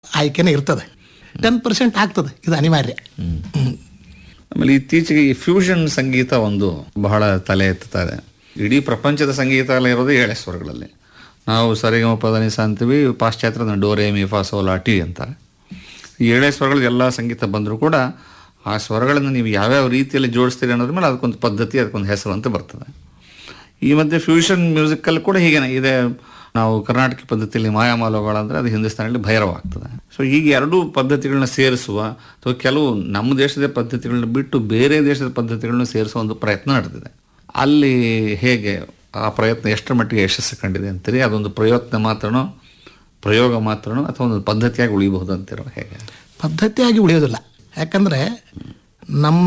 ಆಯ್ಕೆನೇ ಇರ್ತದೆ ten percent ಆಗ್ತದೆ ಇದು ಅನಿವಾರ್ಯ ಹ್ಮ್. ಆಮೇಲೆ ಇತ್ತೀಚೆಗೆ ಈ ಫ್ಯೂಷನ್ ಸಂಗೀತ ಒಂದು ಬಹಳ ತಲೆ ಎತ್ತುತ್ತದೆ ಇಡೀ ಪ್ರಪಂಚದ ಸಂಗೀತ ಎಲ್ಲ ಇರೋದು ಏಳೆ ಸ್ವರಗಳಲ್ಲಿ ನಾವು ಸರಿಗಮ ಪದನಿಸ ಅಂತೀವಿ ಪಾಶ್ಚಾತ್ಯದ ಡೋರೆ ಮಿಫಾ ಸೋಲಾ ಟಿ ಅಂತಾರೆ ಈ ಏಳೆ ಸ್ವರಗಳು ಎಲ್ಲ ಸಂಗೀತ ಬಂದರೂ ಕೂಡ ಆ ಸ್ವರಗಳನ್ನು ನೀವು ಯಾವ್ಯಾವ ರೀತಿಯಲ್ಲಿ ಜೋಡಿಸ್ತೀರಿ ಅನ್ನೋದ್ರ ಮೇಲೆ ಅದಕ್ಕೊಂದು ಪದ್ಧತಿ ಅದಕ್ಕೊಂದು ಹೆಸರು ಅಂತ ಬರ್ತದೆ ಈ ಮಧ್ಯೆ ಫ್ಯೂಷನ್ ಮ್ಯೂಸಿಕಲ್ಲಿ ಕೂಡ ಹೀಗೇನೆ ಇದೆ ನಾವು ಕರ್ನಾಟಕ ಪದ್ಧತಿಯಲ್ಲಿ ಮಾಯಾಮಾಲೋಗಳ ಅಂದರೆ ಅದು ಹಿಂದೂಸ್ತಾನಲ್ಲಿ ಭೈರವ ಆಗ್ತದೆ ಸೊ ಈಗ ಎರಡೂ ಪದ್ಧತಿಗಳನ್ನ ಸೇರಿಸುವ ಅಥವಾ ಕೆಲವು ನಮ್ಮ ದೇಶದ ಪದ್ಧತಿಗಳನ್ನ ಬಿಟ್ಟು ಬೇರೆ ದೇಶದ ಪದ್ಧತಿಗಳನ್ನ ಸೇರಿಸುವ ಒಂದು ಪ್ರಯತ್ನ ನಡೆದಿದೆ ಅಲ್ಲಿ ಹೇಗೆ ಆ ಪ್ರಯತ್ನ ಎಷ್ಟರ ಮಟ್ಟಿಗೆ ಯಶಸ್ಸು ಕಂಡಿದೆ ಅಂತೀರಿ ಅದೊಂದು ಪ್ರಯತ್ನ ಮಾತ್ರನೋ ಪ್ರಯೋಗ ಮಾತ್ರನೋ ಅಥವಾ ಒಂದು ಪದ್ಧತಿಯಾಗಿ ಉಳಿಬಹುದು ಅಂತಿರೋ ಹೇಗೆ ಪದ್ಧತಿಯಾಗಿ ಉಳಿಯೋದಿಲ್ಲ ಯಾಕಂದರೆ ನಮ್ಮ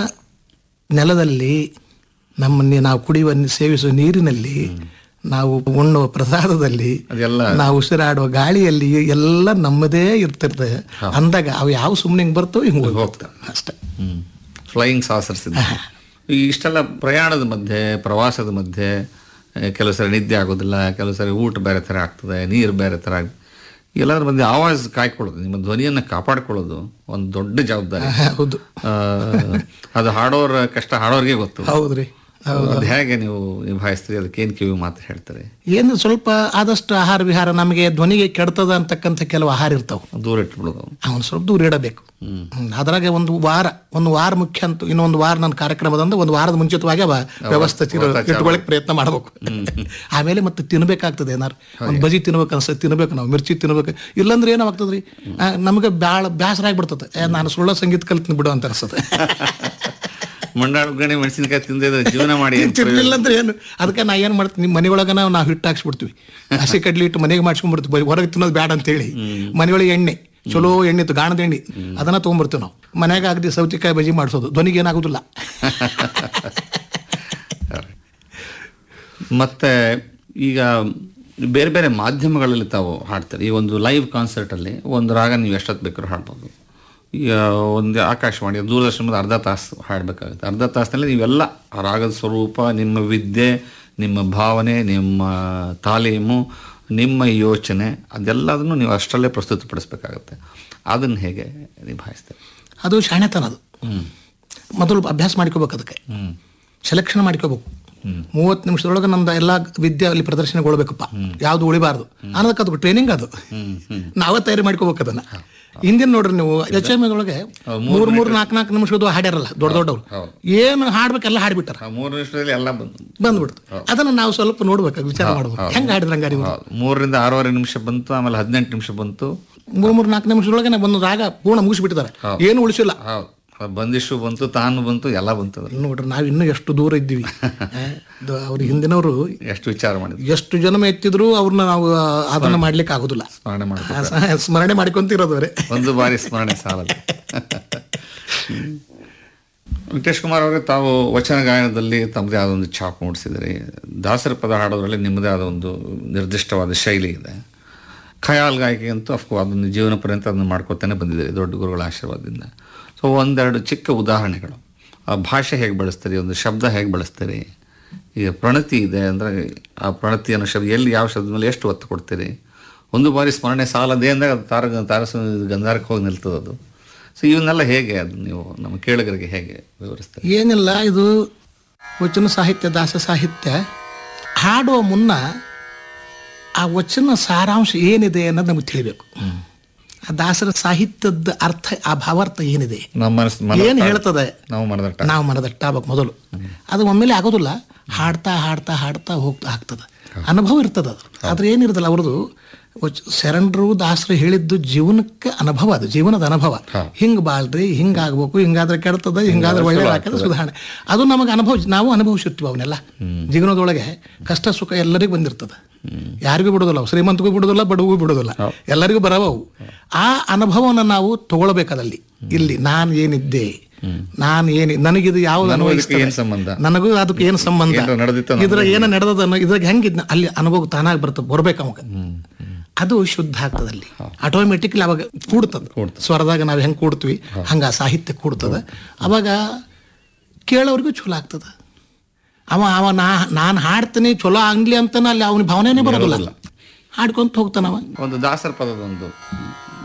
ನೆಲದಲ್ಲಿ ನಮ್ಮ ನೀ- ನಾವು ಕುಡಿಯುವ ನೀ- ಸೇವಿಸುವ ನೀರಿನಲ್ಲಿ ನಾವು ಉಣ್ಣುವ ಪ್ರಸಾದದಲ್ಲಿ ಅದೆಲ್ಲ ನಾವು ಉಸಿರಾಡುವ ಗಾಳಿಯಲ್ಲಿ ಎಲ್ಲ ನಮ್ಮದೇ ಇರ್ತಿರ್ತದೆ ಅಂದಾಗ ಅವು ಯಾವ ಸುಮ್ಮನೆ ಹಿಂಗೆ ಬರ್ತವೆ ಹಿಂಗೆ ಹೋಗ್ತವೆ ಅಷ್ಟೇ ಫ್ಲೈಯಿಂಗ್ ಸಾಸರ್ಸ್ ಇದೆ ಈ ಇಷ್ಟೆಲ್ಲ ಪ್ರಯಾಣದ ಮಧ್ಯೆ ಪ್ರವಾಸದ ಮಧ್ಯೆ ಆ, ಕೆಲವು ಸರಿ ನಿದ್ದೆ ಆಗೋದಿಲ್ಲ ಕೆಲವು ಸರಿ ಊಟ ಬೇರೆ ಥರ ಆಗ್ತದೆ ನೀರು ಬೇರೆ ಥರ ಆಗ್ ಎಲ್ಲದ್ರ ಮಧ್ಯೆ ಆವಾಜ್ ಕಾಯ್ಕೊಳ್ಳೋದು ನಿಮ್ಮ ಧ್ವನಿಯನ್ನು ಕಾಪಾಡ್ಕೊಳ್ಳೋದು ಒಂದು ದೊಡ್ಡ ಜವಾಬ್ದಾರಿ ಹೌದು ಆ, ಅದು ಹಾಡೋರ ಕಷ್ಟ ಹಾಡೋರಿಗೆ ಗೊತ್ತು ಹೌದ್ರಿ ಅದು ಹೇಗೆ ನೀವು ನಿಭಾಯಿಸ್ತೀರಿ ಅದಕ್ಕೆ ಏನು ಕಿವಿ ಮಾತು ಹೇಳ್ತಾರೆ ಏನು ಸ್ವಲ್ಪ ಆದಷ್ಟು ಆಹಾರ ವಿಹಾರ ನಮಗೆ ಧ್ವನಿಗೆ ಕೆಡ್ತದ ಅಂತಕ್ಕಂಥ ಕೆಲವು ಆಹಾರ ಇರ್ತಾವೆ ದೂರ ಇಟ್ಬಿಡೋದು ಅವನು ಸ್ವಲ್ಪ ದೂರ ಇಡಬೇಕು ಹ್ಮ್. ಅದ್ರಾಗೆ ಒಂದು ವಾರ ಒಂದು ವಾರ ಮುಖ್ಯ ಅಂತ ಇನ್ನೊಂದು ವಾರ ನನ್ನ ಕಾರ್ಯಕ್ರಮದಂದ್ರೆ ಒಂದು ವಾರದ ಮುಂಚಿತವಾಗಿ ಅವ ವ್ಯವಸ್ಥೆ ತಿರು- ಇಟ್ಕೊಳಕ್ ಪ್ರಯತ್ನ ಮಾಡಬೇಕು ಆಮೇಲೆ ಮತ್ತೆ ತಿನ್ಬೇಕಾಗ್ತದೆ ಏನಾರು ಒಂದು ಬಜಿ ತಿನ್ಬೇಕು ಅನ್ಸ ತಿನ್ಬೇಕು ನಾವು ಮಿರ್ಚಿ ತಿನ್ಬೇಕು ಇಲ್ಲಂದ್ರೆ ಏನಾಗ್ತದ್ರಿ ಆ, ನಮಗೆ ಬ್ಯಾಳ ಬೇಸರ ಆಗ್ಬಿಡ್ತದೆ ಏ, ನಾನು ಸುಳ್ಳ ಸಂಗೀತ ಕಲ್ತೀನಿ ಬಿಡು ಅಂತ ಅನ್ಸುತ್ತೆ ಮಂಡಾಳ ಗಣಿ ಮೆಣಸಿನಕಾಯಿ ತಿಂದಿದ್ರೆ ಜೀವನ ಮಾಡಿ ಏನ್ ಪ್ರಯೋಜನ? ತಿರ್ಲಿಲ್ಲ ಅಂದ್ರೆ ಏನು ಅದಕ್ಕೆ ನಾ ಏನು ಮಾಡ್ತೀನಿ ನಿಮ್ಮ ಮನೆಯೊಳಗ ನಾವು ನಾವು ಹಿಟ್ಟು ಹಾಕ್ಸ್ಬಿಡ್ತೀವಿ ಹಸಿ ಕಡ್ಲಿ ಇಟ್ಟು ಮನೆಗೆ ಮಾಡ್ಸ್ಕೊಂಡ್ಬಿಡ್ತೀವಿ ಬರೀ ಹೊರಗೆ ತಿನ್ನೋದು ಬೇಡ ಅಂತೇಳಿ ಮನೆಯೊಳಗೆ ಎಣ್ಣೆ ಚಲೋ ಎಣ್ಣೆ ಇತ್ತು ಗಾಣದ ಎಣ್ಣೆ ಅದನ್ನ ತೊಗೊಂಬರ್ತೀವಿ ನಾವು ಮನೆಗೆ ಆಗದೆ ಸೌತೆಕಾಯಿ ಬಜಿ ಮಾಡಿಸೋದು ಧ್ವನಿಗೆ ಏನಾಗೋದಿಲ್ಲ ಮತ್ತೆ ಈಗ ಬೇರೆ ಬೇರೆ ಮಾಧ್ಯಮಗಳಲ್ಲಿ ತಾವು ಹಾಡ್ತಾರೆ ಈ ಒಂದು ಲೈವ್ ಕಾನ್ಸರ್ಟಲ್ಲಿ ಒಂದು ರಾಗ ನೀವು ಎಷ್ಟೊತ್ತು ಬೇಕಾದ್ರೂ ಹಾಡ್ಬೋದು ಈಗ ಒಂದು ಆಕಾಶವಾಣಿ ದೂರದರ್ಶನದ ಅರ್ಧ ತಾಸು ಹಾಡಬೇಕಾಗುತ್ತೆ ಅರ್ಧ ತಾಸಿನಲ್ಲಿ ನೀವೆಲ್ಲ ಆ ರಾಗದ ಸ್ವರೂಪ ನಿಮ್ಮ ವಿದ್ಯೆ ನಿಮ್ಮ ಭಾವನೆ ನಿಮ್ಮ ತಾಲೀಮು ನಿಮ್ಮ ಯೋಚನೆ ಅದೆಲ್ಲದನ್ನು ನೀವು ಅಷ್ಟರಲ್ಲೇ ಪ್ರಸ್ತುತಪಡಿಸ್ಬೇಕಾಗತ್ತೆ ಅದನ್ನು ಹೇಗೆ ನಿಭಾಯಿಸ್ತಾರೆ ಅದು ಶಾಣೆತನ ಅದು ಮೊದಲು ಅಭ್ಯಾಸ ಮಾಡ್ಕೋಬೇಕು ಅದಕ್ಕೆ ಹ್ಞೂ ಸೆಲೆಕ್ಷನ್ ಮಾಡ್ಕೋಬೇಕು ಮೂವತ್ತು ನಿಮಿಷದೊಳಗೆ ನಮ್ದು ಎಲ್ಲ ವಿದ್ಯೆ ಅಲ್ಲಿ ಪ್ರದರ್ಶನಗೊಳ್ಬೇಕಪ್ಪ ಯಾವ್ದು ಉಳಿಬಾರ್ದು ಅನ್ನೋದಕ್ಕೆ ಅದು ಟ್ರೈನಿಂಗ್ ಅದು ನಾವೇ ತಯಾರಿ ಮಾಡ್ಕೋಬೇಕು ಅದನ್ನ ಹಿಂದಿನ ನೋಡ್ರಿ ನೀವು ಎಚ್ ಎಮ್ ಒಳಗೆ ಮೂರ್ ಮೂರ್ ನಾಲ್ಕು ನಾಲ್ಕು ನಿಮಿಷದ್ದು ಹಾಡ್ಯಾರಲ್ಲ ದೊಡ್ಡ ದೊಡ್ಡವ್ರು ಏನು ಹಾಡ್ಬೇಕೆಲ್ಲ ಹಾಡ್ಬಿಟ್ಟಾರ ಆ ಮೂರು ನಿಮಿಷದಲ್ಲಿ ಎಲ್ಲ ಬಂದು ಬಂದ್ಬಿಡ್ತು ಅದನ್ನ ನಾವು ಸ್ವಲ್ಪ ನೋಡ್ಬೇಕು ವಿಚಾರ ಮಾಡ್ಬೇಕು ಹೆಂಗ್ ಹಾಡಿದ್ರ ಹಂಗಾರಿ ಇವ್ರು? ಹೌದು. ಮೂರರಿಂದ ಆರೂವರೆ ನಿಮಿಷ ಬಂತು ಆಮೇಲೆ ಹದಿನೆಂಟು ನಿಮಿಷ ಬಂತು ಮೂರ್ ಮೂರ್ ನಾಲ್ಕು ನಿಮಿಷದೊಳಗೆ ಒಂದು ರಾಗ ಪೂರ್ಣ ಮುಗಿಸ್ಬಿಟ್ಟಿದ್ದಾರೆ ಏನು ಉಳಿಸಿಲ್ಲ ಹೌದು ಅದು ಬಂದಿಷ್ಟು ಬಂತು ತಾನು ಬಂತು ಎಲ್ಲ ಬಂತು ಅದ್ರಲ್ಲಿ. ನೋಡ್ರಿ ನಾವು ಇನ್ನೂ ಎಷ್ಟು ದೂರ ಇದ್ದೀವಿ ಅವ್ರ ಹಿಂದಿನವರು ಎಷ್ಟು ವಿಚಾರ ಮಾಡಿದ್ವಿ ಎಷ್ಟು ಜನ್ಮ ಎತ್ತಿದ್ರು ಅವ್ರನ್ನ ನಾವು ಆ, ಅದನ್ನ ಮಾಡ್ಲಿಕ್ಕೆ ಆಗುದಿಲ್ಲ ಸ್ಮರಣೆ ಮಾಡಿ ಆ, ಸ- ಸ್ಮರಣೆ ಮಾಡ್ಕೊಂತಿರೋದವ್ರೆ ಒಂದು ಬಾರಿ ಸ್ಮರಣೆ ಸಾಲದು ವೆಂಕಟೇಶ್ ಕುಮಾರ್ ಅವರೇ ತಾವು ವಚನ ಗಾಯನದಲ್ಲಿ ತಮ್ಮದೇ ಆದ ಒಂದು ಛಾಪ್ ಮೂಡಿಸಿದ್ರಿ ದಾಸರ ಪದ ಹಾಡೋದ್ರಲ್ಲಿ ನಿಮ್ಮದೇ ಆದ ಒಂದು ನಿರ್ದಿಷ್ಟವಾದ ಶೈಲಿ ಇದೆ ಖಯಾಲ್ ಗಾಯಕಿ ಅಂತೂ ಅಫ್ಕೋ ಅದನ್ನು ಜೀವನ ಪರ್ಯಂತ ಅದನ್ನು ಮಾಡ್ಕೊತಾನೆ ಬಂದಿದ್ದೀರಿ ದೊಡ್ಡ ಗುರುಗಳ ಆಶೀರ್ವಾದದಿಂದ ಸೊ ಒಂದೆರಡು ಚಿಕ್ಕ ಉದಾಹರಣೆಗಳು ಆ ಭಾಷೆ ಹೇಗೆ ಬಳಸ್ತೀರಿ ಒಂದು ಶಬ್ದ ಹೇಗೆ ಬಳಸ್ತೀರಿ ಈಗ ಪ್ರಣತಿ ಇದೆ ಅಂದರೆ ಆ ಪ್ರಣತಿ ಅನ್ನೋ ಶಬ್ದ ಎಲ್ಲಿ ಯಾವ ಶಬ್ದ ಮೇಲೆ ಎಷ್ಟು ಒತ್ತು ಕೊಡ್ತೀರಿ ಒಂದು ಬಾರಿ ಸ್ಮರಣೆ ಸಾಲದೇ ಅಂದಾಗ ಅದು ತಾರ ತಾರಸ ಗಂಧಾರಕ್ಕೆ ಹೋಗಿ ನಿಲ್ತದೆ ಅದು ಸೊ ಇವನ್ನೆಲ್ಲ ಹೇಗೆ ಅದು ನೀವು ನಮ್ಮ ಕೇಳುಗರಿಗೆ ಹೇಗೆ ವಿವರಿಸ್ತೀರಿ ಏನಿಲ್ಲ ಇದು ವಚನ ಸಾಹಿತ್ಯ ದಾಸ ಸಾಹಿತ್ಯ ಹಾಡುವ ಮುನ್ನ ಆ ವಚನ ಸಾರಾಂಶ ಏನಿದೆ ಅನ್ನೋದು ನಮಗೆ ತಿಳಿಬೇಕು ಆ ದಾಸರ ಸಾಹಿತ್ಯದ ಅರ್ಥ ಆ ಭಾವಾರ್ಥ ಏನಿದೆ ನಮ್ಮ ಮನಸ್ಸು ಮನ ಏನು ಹೇಳ್ತದೆ ನಾವು ಮನದಟ್ಟ ನಾವು ಮನದಟ್ಟಾಗಬೇಕು ಮೊದಲು ಅದು ಒಮ್ಮೆಲೆ ಆಗೋದಿಲ್ಲ ಹಾಡ್ತಾ ಹಾಡ್ತಾ ಹಾಡ್ತಾ ಹೋಗ್ತಾ ಆಗ್ತದೆ ಅನುಭವ ಇರ್ತದೆ ಅದು ಆದ್ರೆ ಏನಿರ್ತಲ್ಲ ಅವ್ರದ್ದು ವಚ್- ಶರಣರು ದಾಸರು ಹೇಳಿದ್ದು ಜೀವನಕ್ಕೆ ಅನುಭವ ಅದು ಜೀವನದ ಅನುಭವ ಹಿಂಗ್ ಬಾಳ್ರಿ ಹಿಂಗಾಗ್ಬೇಕು ಹಿಂಗಾದ್ರೆ ಕೆಡ್ತದ ಹಿಂಗಾದ್ರೆ ಒಳ್ಳೆ ಆಗ್ತದೆ ಸುಧಾರಣೆ ಅದು ನಮಗೆ ಅನುಭವ ನಾವು ಅನುಭವಿಸಿರ್ತೀವಿ ಅವನ್ನೆಲ್ಲ ಜೀವನದೊಳಗೆ ಕಷ್ಟ ಸುಖ ಎಲ್ಲರಿಗೂ ಬಂದಿರ್ತದೆ ಯಾರಿಗೂ ಬಿಡೋದಿಲ್ಲ ಅವು. ಶ್ರೀಮಂತಗೂ ಬಿಡೋದಿಲ್ಲ ಬಡವಿಗೂ ಬಿಡೋದಿಲ್ಲ ಎಲ್ಲರಿಗೂ ಬರವು ಅವು. ಆ ಅನುಭವವನ್ನು ನಾವು ತಗೊಳ್ಬೇಕದಲ್ಲಿ ಇಲ್ಲಿ ನಾನು ಏನಿದ್ದೆ ನಾನು ಏನಿ ನನಗಿದು ಯಾವ್ದು ಇದಕ್ಕೆ ಅನ್ವಯಿಸ್ತದೆ ಏನ್ ಸಂಬಂಧ ನನಗೂ ಅದಕ್ಕೆ ಏನು ಸಂಬಂಧ ಏನ್ರ ನಡೆದಿತ್ತು ಇದ್ರ ಏನ ನಡೆದದ ಅನ್ನೋ ಇದ್ರಾಗ ಹೆಂಗಿದ್ ಅಲ್ಲಿ ಅನುಭವ ತಾನಾಗಿ ಬರ್ತದೆ ಬರ್ಬೇಕು ಅವಾಗ ಅದು ಶುದ್ಧ ಆಗ್ತದೆ ಅಲ್ಲಿ ಆಟೋಮೆಟಿಕ್ಲಿ ಅವಾಗ ಕೂಡ್ತದ ಸ್ವರದಾಗ ನಾವು ಹೆಂಗ್ ಕೂಡ್ತೀವಿ ಹಂಗ ಆ ಸಾಹಿತ್ಯ ಕೂಡ್ತದ ಅವಾಗ ಕೇಳೋರ್ಗೂ ಚಲೋ ಆಗ್ತದ ಅವ ಅವ ನಾ ನಾನು ಹಾಡ್ತೀನಿ ಚಲೋ ಆಗ್ಲಿ ಅಂತಾನೆ ಅಲ್ಲಿ ಅವನ ಭಾವನೆನೇ ಬರೋದಿಲ್ಲ ಹಾಡ್ಕೊಂತ ಹೋಗ್ತಾನವ ಒಂದು ದಾಸರ ಪದದ ಒಂದು